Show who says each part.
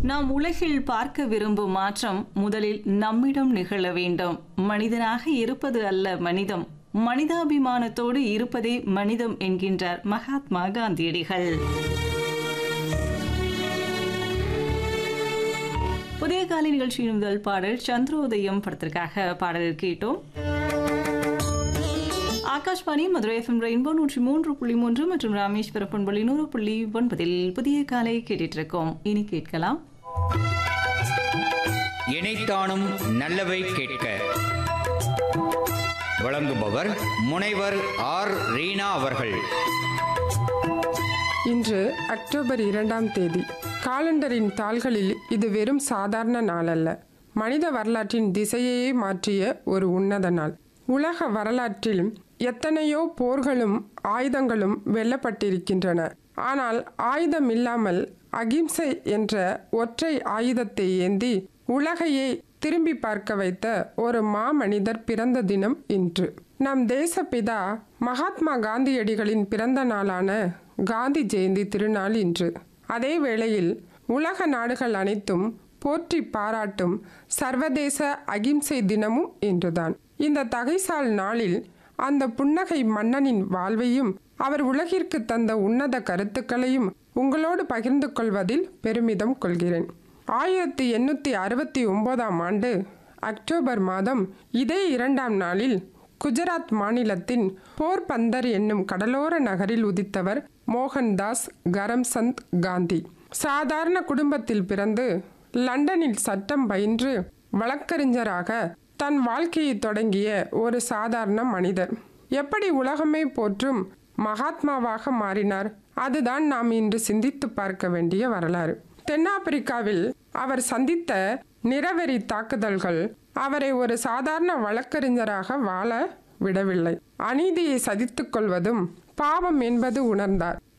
Speaker 1: நாம் உலகில் பார்க்க விரும்பும் மாற்றம் முதலில் நம்மிடம் நிகழ வேண்டும் மனிதனாக இருப்பது அல்ல மனிதம் மனிதாபிமானத்தோடு இருப்பதே மனிதம் என்கின்றார் மகாத்மா காந்தியடிகள் புதிய காலை நிகழ்ச்சியின் முதல் பாடல் சந்திரோதயம் படத்திற்காக பாடல் கேட்டோம் ஆகாஷ்வாணி மதுரை எஃப்எம் ரெயின்போ நூற்றி மூன்று புள்ளி மூன்று மற்றும் ராமேஸ்வரம் பண்பொழி நூறு புள்ளி ஒன்பதில் புதிய காலை கேட்டுட்டு இருக்கோம் இனி கேட்கலாம்
Speaker 2: இணைத்தானும் நல்லவை கேட்க வழங்குபவர் முனைவர் ஆர் ரீனா அவர்கள்
Speaker 3: இன்று அக்டோபர் இரண்டாம் தேதி காலண்டரின் தாள்களில் இது வெறும் சாதாரண நாள் அல்ல மனித வரலாற்றின் திசையையே மாற்றிய ஒரு உன்னத நாள் உலக வரலாற்றில் எத்தனையோ போர்களும் ஆயுதங்களும் வெல்லப்பட்டிருக்கின்றன ஆனால் ஆயுதம் இல்லாமல் அகிம்சை என்ற ஒற்றை ஆயுதத்தை ஏந்தி உலகையே திரும்பி பார்க்க வைத்த ஒரு மாமனிதர் பிறந்த தினம் இன்று நம் தேசப்பிதா மகாத்மா காந்தியடிகளின் பிறந்த நாளான காந்தி ஜெயந்தி திருநாள் இன்று அதே வேளையில் உலக நாடுகள் அனைத்தும் போற்றி பாராட்டும் சர்வதேச அகிம்சை தினமும் இன்றுதான் இந்த தகைசால் நாளில் அந்த புன்னகை மன்னனின் வாழ்வையும் அவர் உலகிற்கு தந்த உன்னத கருத்துக்களையும் உங்களோடு பகிர்ந்து கொள்வதில் பெருமிதம் கொள்கிறேன் ஆயிரத்தி எண்ணூற்றி அறுபத்தி ஒன்பதாம் ஆண்டு அக்டோபர் மாதம் இதே இரண்டாம் நாளில் குஜராத் மாநிலத்தின் போர்பந்தர் என்னும் கடலோர நகரில் உதித்தவர் மோகன்தாஸ் கரம்சந்த் காந்தி சாதாரண குடும்பத்தில் பிறந்து லண்டனில் சட்டம் பயின்று வழக்கறிஞராக தன் வாழ்க்கையை தொடங்கிய ஒரு சாதாரண மனிதர் எப்படி உலகமே போற்றும் மகாத்மாவாக மாறினார் அதுதான் நாம் இன்று சிந்தித்து பார்க்க வேண்டிய வரலாறு தென்னாப்பிரிக்காவில் அவர் சந்தித்த நிறவெறி தாக்குதல்கள் அவரை ஒரு சாதாரண வழக்கறிஞராக வாழ விடவில்லை அநீதியை சதித்துக் கொள்வதும் பாவம் என்பது உணர்ந்தார்